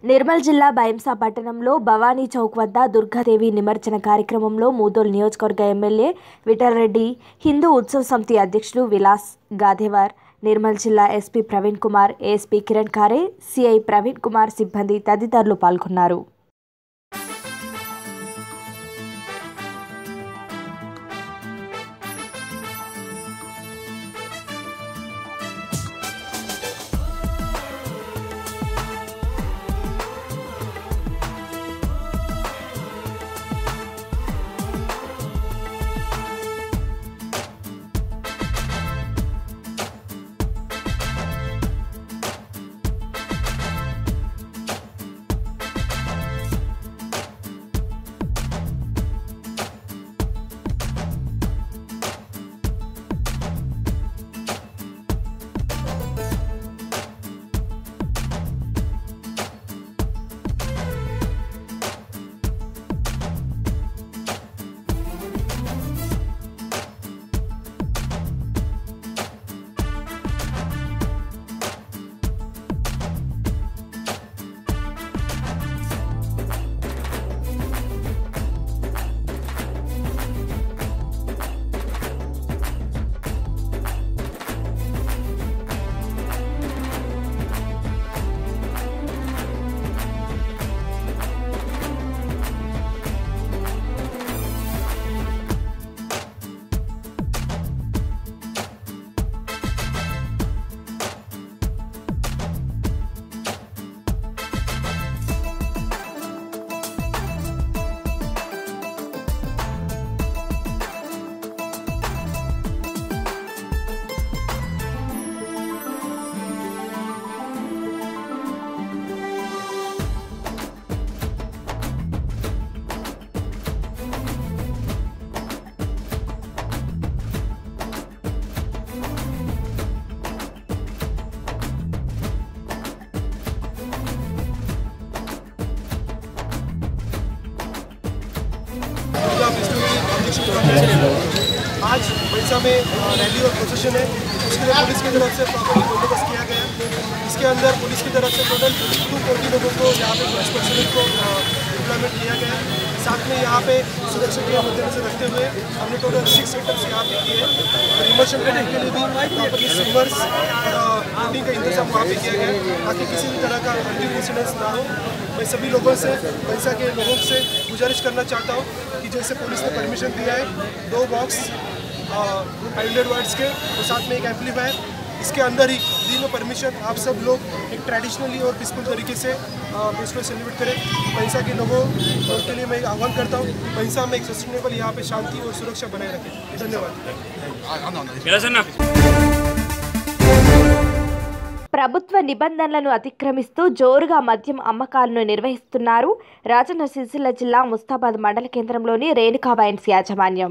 నిర్మల్ జిల్లా బైంసా పట్టణంలో భవానీ చౌక్ వద్ద దుర్గాదేవి నిమజ్జన కార్యక్రమంలో మూదోల్ నియోజకవర్గ ఎమ్మెల్యే విఠలరెడ్డి హిందూ ఉత్సవ సమితి అధ్యక్షులు విలాస్ గాధేవార్ నిర్మల్ జిల్లా SP Praveen Kumar ASP Kiran Khare CI Praveen Kumar సిబ్బంది తదితరులు పాల్గొన్నారు दुर्गा फेस्टिवल ऑब्जेक्शन कॉन्फ्रेंस आज पैसा में अ, रैली और प्रोसेशन है उसके लिए पुलिस की तरफ से प्रॉपरली बंदोबस्त किया गया है इसके अंदर पुलिस की तरफ से टोटल टू फोर्टी लोगों को यहाँ पे पुलिस पर्सनल को डिप्लॉयमेंट किया गया है साथ में यहाँ पे सुरक्षा के मद्देनजर रखते हुए हमने टोटल सिक्स सेक्टर्स यहाँ पे किए हैं और इमर्शन करने के लिए भी प्रॉपरली स्विमर्स और बोटिंग का इंतजाम वहाँ पे किया गया है ताकि किसी भी तरह का अंतिम इंसिडेंस ना हो मैं सभी लोगों से पैसा के लोगों से गुजारिश करना चाहता हूँ कि जैसे पुलिस ने परमिशन दिया है दो बॉक्स हंड्रेड वर्ड्स के और साथ में एक एम्पलीफायर इसके अंदर ही दी में परमिशन आप सब लोग एक ट्रेडिशनली और पीसफुल तरीके से फेस्टिवल सेलिब्रेट करें पैसा के लोगों के लिए मैं एक आह्वान करता हूँ पैसा में एक सस्टेनेबल यहाँ पे शांति और सुरक्षा बनाए रखें धन्यवाद విలాసన్న ప్రభుత్వ నిబంధనలను అతిక్రమిస్తూ జోరుగా మద్యం అమ్మకాలను నిర్వహిస్తున్నారు రాజన్న సిరిసిల్ల జిల్లా ముస్తాబాద్ మండల కేంద్రంలోని రేణుకా వైన్స్ యాజమాన్యం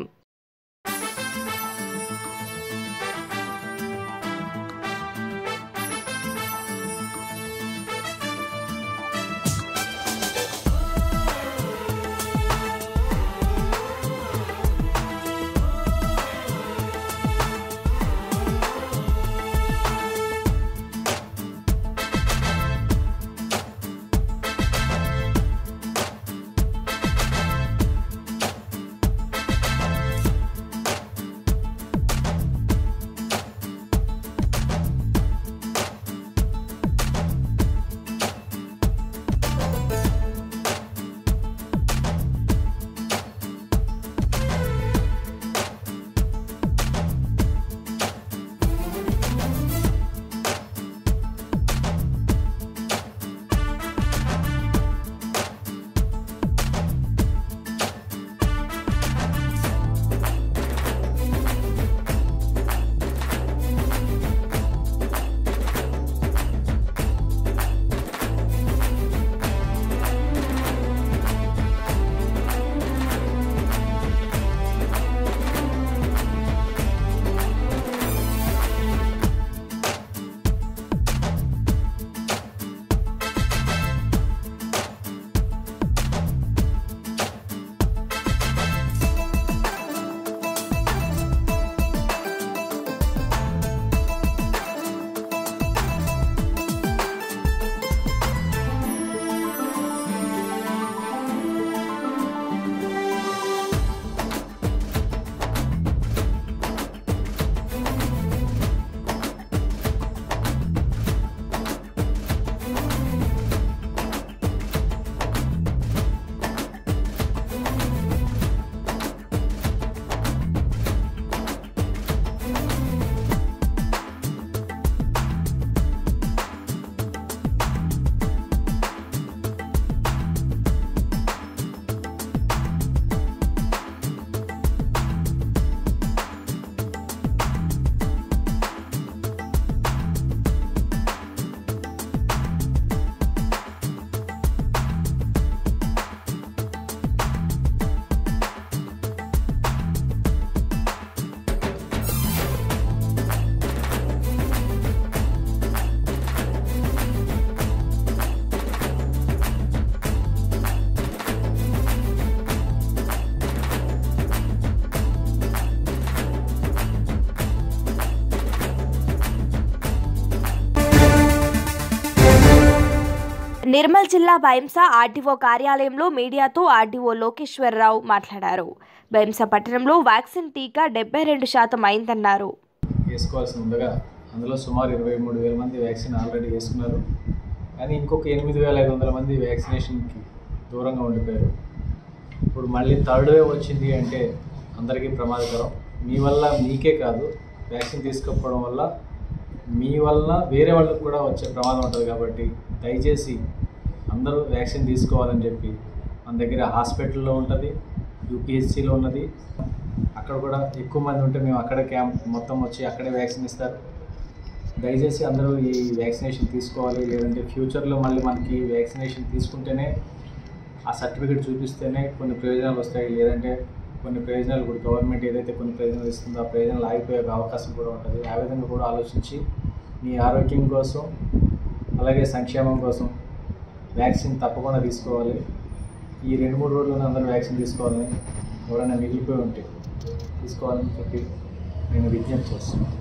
నిర్మల్ జిల్లా భైంస ఆర్టీఓ కార్యాలయంలో మీడియాతో ఆర్టీఓ లోకేశ్వరరావు మాట్లాడారు భైంస పట్టణంలో వ్యాక్సిన్ టీకా డెబ్బై రెండు శాతం అయిందన్నారు వేసుకోవాల్సి ఉండగా అందులో సుమారు ఇరవై మూడు వేల మంది వ్యాక్సిన్ ఆల్రెడీ వేసుకున్నారు కానీ ఇంకొక ఎనిమిది వేల ఐదు వందల మంది వ్యాక్సినేషన్కి దూరంగా ఉండిపోయారు ఇప్పుడు మళ్ళీ థర్డ్ వేవ్ వచ్చింది అంటే అందరికీ ప్రమాదకరం మీ వల్ల మీకే కాదు వ్యాక్సిన్ తీసుకోకపోవడం వల్ల మీ వల్ల వేరే వాళ్ళకి కూడా వచ్చే ప్రమాదం ఉంటుంది కాబట్టి దయచేసి అందరూ వ్యాక్సిన్ తీసుకోవాలని చెప్పి మన దగ్గర హాస్పిటల్లో ఉంటుంది యూపీహెచ్సిలో ఉన్నది అక్కడ కూడా ఎక్కువ మంది ఉంటే మేము అక్కడే క్యాంప్ మొత్తం వచ్చి అక్కడే వ్యాక్సిన్ ఇస్తారు దయచేసి అందరూ ఈ వ్యాక్సినేషన్ తీసుకోవాలి లేదంటే ఫ్యూచర్లో మళ్ళీ మనకి వ్యాక్సినేషన్ తీసుకుంటేనే ఆ సర్టిఫికేట్ చూపిస్తేనే కొన్ని ప్రయోజనాలు వస్తాయి లేదంటే కొన్ని ప్రయోజనాలు కూడా గవర్నమెంట్ ఏదైతే కొన్ని ప్రయోజనాలు ఇస్తుందో ఆ ప్రయోజనాలు ఆగిపోయే అవకాశం కూడా ఉంటుంది ఆ విధంగా కూడా ఆలోచించి మీ ఆరోగ్యం కోసం అలాగే సంక్షేమం కోసం వ్యాక్సిన్ తప్పకుండా తీసుకోవాలి ఈ రెండు మూడు రోజుల్లో అందరూ వ్యాక్సిన్ తీసుకోవాలని ఎవరైనా మిగిలిపోయి ఉంటే తీసుకోవాలని చెప్పి నేను విజ్ఞప్తి చేస్తున్నాను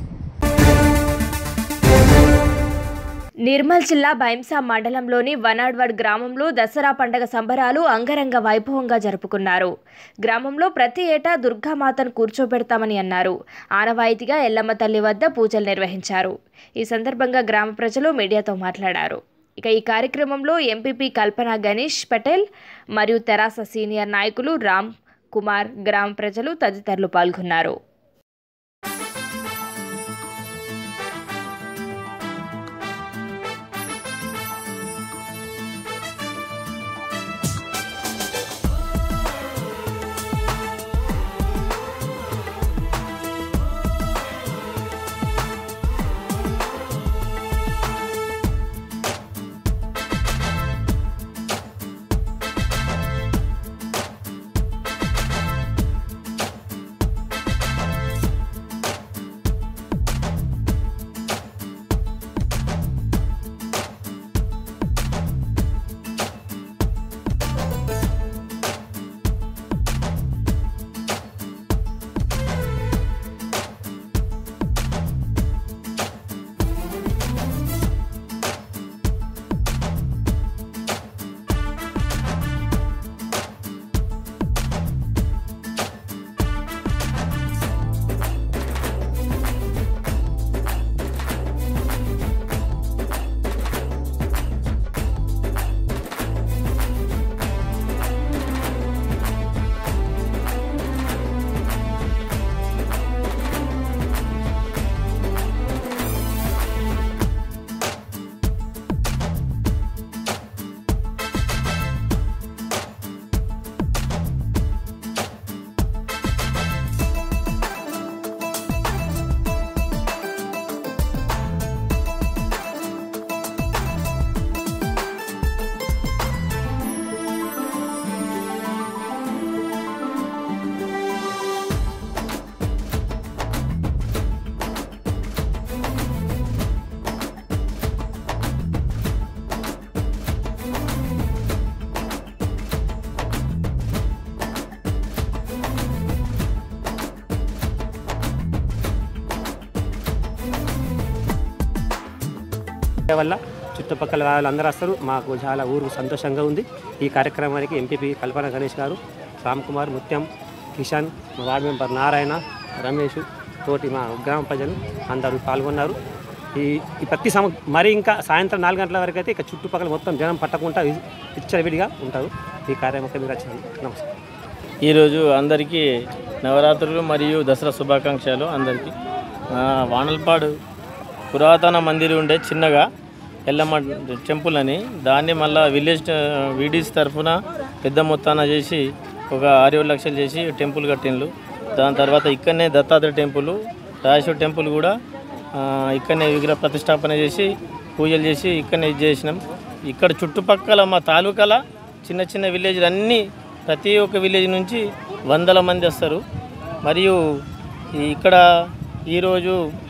నిర్మల్ జిల్లా భైంసా మండలంలోని వనాడ్వాడ్ గ్రామంలో దసరా పండగ సంబరాలు అంగరంగ వైభవంగా జరుపుకున్నారు గ్రామంలో ప్రతి ఏటా దుర్గామాతను కూర్చోబెడతామని అన్నారు ఆనవాయితీగా ఎల్లమ్మ తల్లి వద్ద పూజలు నిర్వహించారు ఈ సందర్భంగా గ్రామ ప్రజలు మీడియాతో మాట్లాడారు ఇక ఈ కార్యక్రమంలో ఎంపీపీ కల్పన గణేష్ పటేల్ మరియు తెరాస సీనియర్ నాయకులు రామ్ కుమార్ గ్రామ ప్రజలు తదితరులు పాల్గొన్నారు వల్ల చుట్టుపక్కల వాళ్ళందరూ వస్తారు మాకు చాలా ఊరు సంతోషంగా ఉంది ఈ కార్యక్రమానికి ఎంపీపీ కల్పన గణేష్ గారు రామ్ కుమార్ ముత్యం కిషన్ మా వార్డు మెంబర్ నారాయణ రమేష్ తోటి మా గ్రామ ప్రజలు అందరూ పాల్గొన్నారు ఈ ఈ ప్రతి సమ మరి ఇంకా సాయంత్రం నాలుగు గంటల వరకు అయితే ఇక చుట్టుపక్కల మొత్తం జనం పట్టకుండా విచ్చలవిడిగా ఉంటారు ఈ కార్యక్రమం మీరు వచ్చినందుకు నమస్కారం ఈరోజు అందరికీ నవరాత్రులు మరియు దసరా శుభాకాంక్షలు అందరికీ ఆ, వానల్పాడు పురాతన మందిరం ఉండే చిన్నగా ఎల్లమ్మ టెంపుల్ అని దాన్ని మళ్ళీ విలేజ్ వీడీస్ తరఫున పెద్ద మొత్తాన చేసి ఒక ఆరు ఏడు లక్షలు చేసి టెంపుల్ కట్టిండ్రు దాని తర్వాత ఇక్కడనే దత్తాత్రేయ టెంపుల్ రాజేశ్వర టెంపుల్ కూడా ఆ, ఇక్కడనే విగ్రహ ప్రతిష్టాపన చేసి పూజలు చేసి ఇక్కడనే ఇది చేసినాం ఇక్కడ చుట్టుపక్కల మా తాలూకాల చిన్న చిన్న విలేజ్లు అన్నీ ప్రతి ఒక్క విలేజ్ నుంచి వందల మంది వస్తారు మరియు ఈ ఇక్కడ ఈరోజు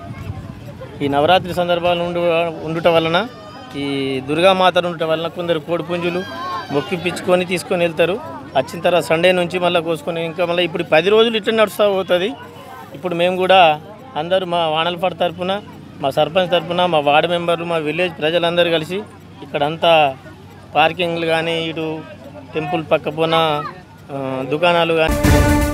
ఈ నవరాత్రి సందర్భాలు ఉండు ఉండుట వలన ఈ దుర్గామాతను ఉండటం వలన కొందరు కోడిపుంజులు మొక్కిపించుకొని తీసుకొని వెళ్తారు వచ్చిన తర్వాత సండే నుంచి మళ్ళీ కోసుకొని ఇంకా మళ్ళీ ఇప్పుడు పది రోజులు ఇట్లా నడుస్తూ పోతుంది ఇప్పుడు మేము కూడా అందరూ మా వానలపాడు తరపున మా సర్పంచ్ తరపున మా వార్డు మెంబర్లు మా విలేజ్ ప్రజలందరూ కలిసి ఇక్కడంతా పార్కింగ్లు కానీ ఇటు టెంపుల్ పక్క పోన ఆ, దుకాణాలు కానీ